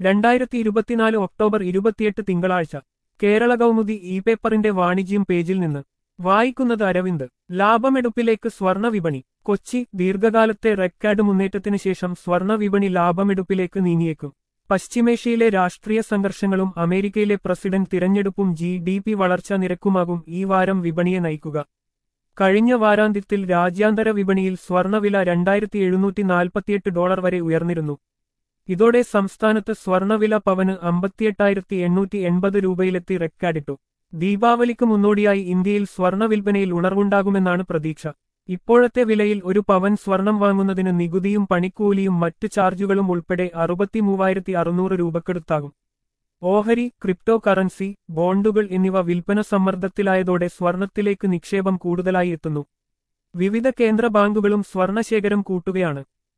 രണ്ടായിരത്തി ഇരുപത്തിനാല് ഒക്ടോബർ ഇരുപത്തിയെട്ട് തിങ്കളാഴ്ച കേരള കൗമുദി ഇ പേപ്പറിന്റെ വാണിജ്യം പേജിൽ നിന്ന് വായിക്കുന്നത് അരവിന്ദ് ലാഭമെടുപ്പിലേക്ക് സ്വർണ വിപണി കൊച്ചി ദീർഘകാലത്തെ റെക്കാർഡ് മുന്നേറ്റത്തിന് ശേഷം സ്വർണ വിപണി ലാഭമെടുപ്പിലേക്ക് നീങ്ങിയേക്കും പശ്ചിമേഷ്യയിലെ രാഷ്ട്രീയ സംഘർഷങ്ങളും അമേരിക്കയിലെ പ്രസിഡന്റ് തിരഞ്ഞെടുപ്പും ജി ഡി പി വളർച്ചാ നിരക്കുമാകും ഈ വാരം വിപണിയെ നയിക്കുക കഴിഞ്ഞ വാരാന്ത്യത്തിൽ രാജ്യാന്തര വിപണിയിൽ സ്വർണവില രണ്ടായിരത്തി എഴുന്നൂറ്റി നാൽപ്പത്തിയെട്ട് ഡോളർ വരെ ഉയർന്നിരുന്നു ഇതോടെ സംസ്ഥാനത്ത് സ്വർണവില പവന് അമ്പത്തിയെട്ടായിരത്തി എണ്ണൂറ്റി എൺപത് രൂപയിലെത്തി റെക്കാർഡിട്ടു ദീപാവലിക്ക് മുന്നോടിയായി ഇന്ത്യയിൽ സ്വർണ വിൽപ്പനയിൽ ഉണർവുണ്ടാകുമെന്നാണ് പ്രതീക്ഷ ഇപ്പോഴത്തെ വിലയിൽ ഒരു പവൻ സ്വർണം വാങ്ങുന്നതിന് നികുതിയും പണിക്കൂലിയും മറ്റ് ചാർജുകളും ഉൾപ്പെടെ അറുപത്തിമൂവായിരത്തി അറുന്നൂറ് രൂപക്കെടുത്താകും ഓഹരി ക്രിപ്റ്റോ കറൻസി ബോണ്ടുകൾ എന്നിവ വിൽപ്പന സമ്മർദ്ദത്തിലായതോടെ സ്വർണത്തിലേക്ക് നിക്ഷേപം കൂടുതലായി എത്തുന്നു വിവിധ കേന്ദ്ര ബാങ്കുകളും സ്വർണശേഖരം കൂട്ടുകയാണ്